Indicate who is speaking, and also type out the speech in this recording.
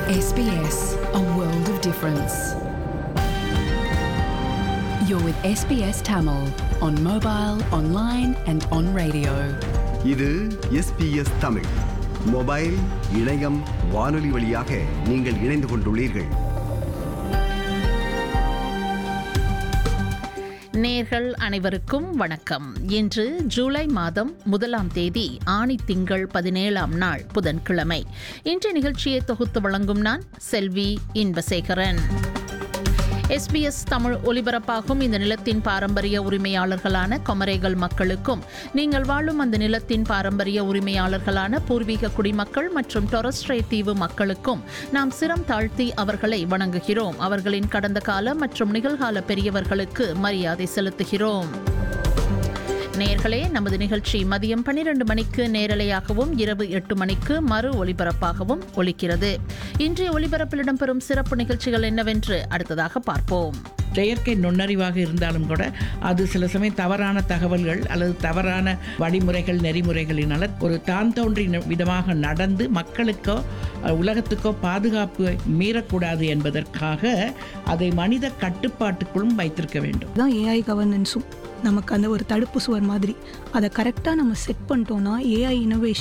Speaker 1: SBS, a world of difference. You're with SBS Tamil on mobile, online, and on radio.
Speaker 2: இது SBS Tamil mobile இணையம் வானொலி வழியாக நீங்கள் இணைந்து கொண்டுள்ளீர்கள்
Speaker 3: நேர்கள் அனைவருக்கும் வணக்கம் இன்று ஜூலை மாதம் முதலாம் தேதி ஆணி திங்கள் பதினேழாம் நாள் புதன்கிழமை இன்று நிகழ்ச்சியை தொகுத்து வழங்கும் நான் செல்வி இன்பசேகரன் எஸ்பிஎஸ் தமிழ் ஒலிபரப்பாகும் இந்த நிலத்தின் பாரம்பரிய உரிமையாளர்களான கொமரேகள் மக்களுக்கும் நீங்கள் வாழும் அந்த நிலத்தின் பாரம்பரிய உரிமையாளர்களான பூர்வீக குடிமக்கள் மற்றும் டொரஸ்ட்ரே தீவு மக்களுக்கும் நாம் சிரம் தாழ்த்தி அவர்களை வணங்குகிறோம் அவர்களின் கடந்த கால மற்றும் நிகழ்கால பெரியவர்களுக்கு மரியாதை செலுத்துகிறோம் நேர்களே நமது நிகழ்ச்சி மதியம் பன்னிரண்டு மணிக்கு நேரலையாகவும் இரவு எட்டு மணிக்கு மறு ஒலிபரப்பாகவும் ஒலிக்கிறது இன்றைய ஒலிபரப்பில் இடம்பெறும் சிறப்பு நிகழ்ச்சிகள் என்னவென்று அடுத்ததாக பார்ப்போம்
Speaker 4: செயற்கை நுண்ணறிவாக இருந்தாலும் கூட அது சில சமயம் தவறான தகவல்கள் அல்லது தவறான வழிமுறைகள் நெறிமுறைகளினால ஒரு தான் தோன்றி விதமாக நடந்து மக்களுக்கோ அஹ், உலகத்துக்கோ பாதுகாப்பு மீறக்கூடாது என்பதற்காக அதை மனித கட்டுப்பாட்டுக்குள்ளும் வைத்திருக்க வேண்டும்
Speaker 5: தான் ஏஐ கவர்னன்ஸும் நமக்கு அந்த ஒரு தடுப்பு சுவர் மாதிரி அதை கரெக்டாக நம்ம செட் பண்ணிட்டோம்னா ஏஐ இனோவேஷன்